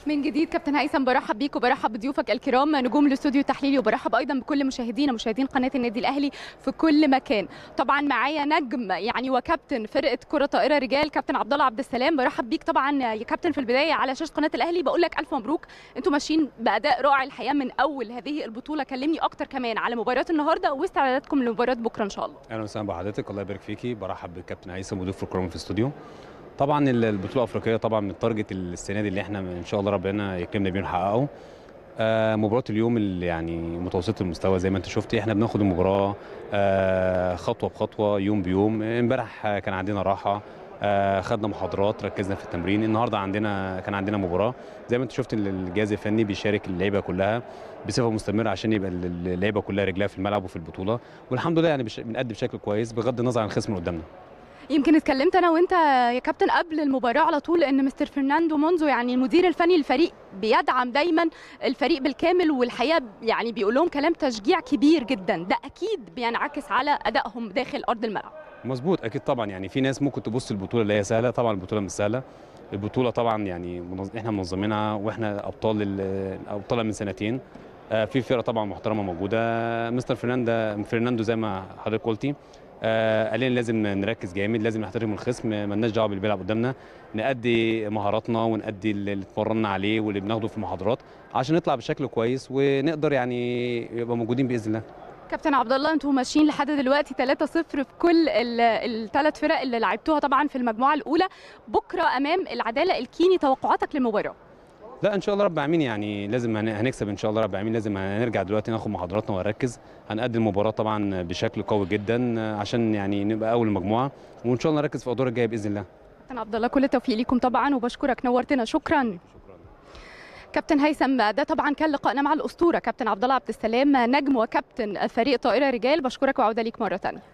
من جديد كابتن هيثم برحب بيك وبرحب بضيوفك الكرام نجوم الاستوديو التحليلي وبرحب ايضا بكل مشاهدينا مشاهدين قناه النادي الاهلي في كل مكان طبعا معايا نجم يعني وكابتن فرقه كره طائره رجال كابتن عبد الله عبد السلام برحب بيك طبعا يا كابتن في البدايه على شاشه قناه الاهلي بقول لك الف مبروك انتوا ماشيين باداء رائع الحقيقه من اول هذه البطوله كلمني اكتر كمان على مباراه النهارده واستعداداتكم لمباراه بكره ان شاء الله اهلا وسهلا بحضرتك الله يبارك فيكي برحب بالكابتن هيثم وضيف الكرام في الاستوديو طبعا البطوله الافريقيه طبعا من التارجت السنه دي اللي احنا ان شاء الله ربنا يكرمنا بيه نحققه آه مباراه اليوم اللي يعني متوسطه المستوى زي ما انت شفتي احنا بناخد المباراه آه خطوه بخطوه يوم بيوم امبارح كان عندنا راحه آه خدنا محاضرات ركزنا في التمرين النهارده عندنا كان عندنا مباراه زي ما انت شفت الجهاز الفني بيشارك اللعيبه كلها بصفه مستمره عشان يبقى اللعيبه كلها رجلها في الملعب وفي البطوله والحمد لله يعني بنأدي بشكل كويس بغض النظر عن الخصم اللي قدامنا يمكن اتكلمت انا وانت يا كابتن قبل المباراه على طول ان مستر فرناندو مونزو يعني المدير الفني للفريق بيدعم دايما الفريق بالكامل والحقيقه يعني بيقول لهم كلام تشجيع كبير جدا ده اكيد بينعكس على ادائهم داخل ارض الملعب مظبوط اكيد طبعا يعني في ناس ممكن تبص البطوله اللي هي سهله طبعا البطوله مش سهله البطوله طبعا يعني منظ... احنا منظمينها واحنا ابطال ال... ابطالها من سنتين آه في فرقه طبعا محترمه موجوده مستر فرناندا فرناندو زي ما حضرتك قلتي آه قال لنا لازم نركز جامد لازم نحترم الخصم مالناش دعوه باللي بيلعب قدامنا نأدي مهاراتنا ونأدي اللي اتمرنا عليه واللي بناخده في المحاضرات عشان نطلع بشكل كويس ونقدر يعني يبقى موجودين باذن الله كابتن عبد الله انتوا ماشيين لحد دلوقتي 3-0 في كل الثلاث فرق اللي لعبتوها طبعا في المجموعه الاولى بكره امام العداله الكيني توقعاتك للمباراه لا ان شاء الله رب العالمين يعني لازم هنكسب ان شاء الله رب العالمين لازم هنرجع دلوقتي ناخد محاضراتنا ونركز هنأدي المباراه طبعا بشكل قوي جدا عشان يعني نبقى اول المجموعه وان شاء الله نركز في الادوار الجايه باذن الله كابتن عبد الله كل التوفيق ليكم طبعا وبشكرك نورتنا شكرا شكرا كابتن هيثم ده طبعا كان لقائنا مع الاسطوره كابتن عبد الله عبد السلام نجم وكابتن فريق طائره رجال بشكرك وعوده ليك مره ثانيه